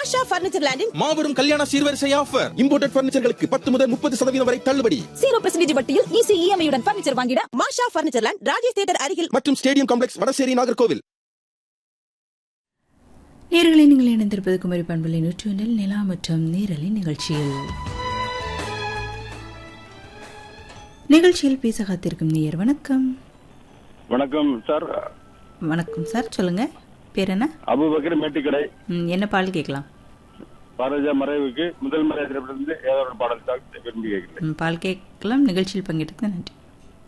மாஷா furniture லேண்டின் மாபெரும் கல்யாண சீர்வரிசை ஆஃபர் இம்போர்ட்டட் பர்னிச்சர்களுக்கு பத்து முதல் முப்பது சதவீதம் வரை தள்ளுபடி ஜீரோ பெர்சன்டேஜ் வட்டியில் ஈஸி இஎம்ஐயுடன் பர்னிச்சர் வாங்கிட Masha furniture land Rajesh theatre அருகில் மற்றும் ஸ்டேடியம் காம்ப்ளெக்ஸ் வடசேரி நாகர்கோவில் நேர்களை நீங்கள் இணைந்திருப்பது குமரி பண்பலை நூற்றி ஒன்றில் நிலா மற்றும் நீரலி நிகழ்ச்சியில் நிகழ்ச்சியில் பேச காத்திருக்கும் நேயர் வணக்கம் வணக்கம் சார் வணக்கம் சார் சொல்லுங்க பேர் என்ன அபுபக்கர் மேட்டுக்கடை ம், என்ன பால் கேட்கலாம் பாரதியா மறைவுக்கு முதல் மறை திரைப்படத்திலிருந்து ஏதோ ஒரு பாடல் தான் விரும்பி கேட்கிறேன் ம், பால் கேட்கலாம் நிகழ்ச்சியில் பங்கேற்க நன்றி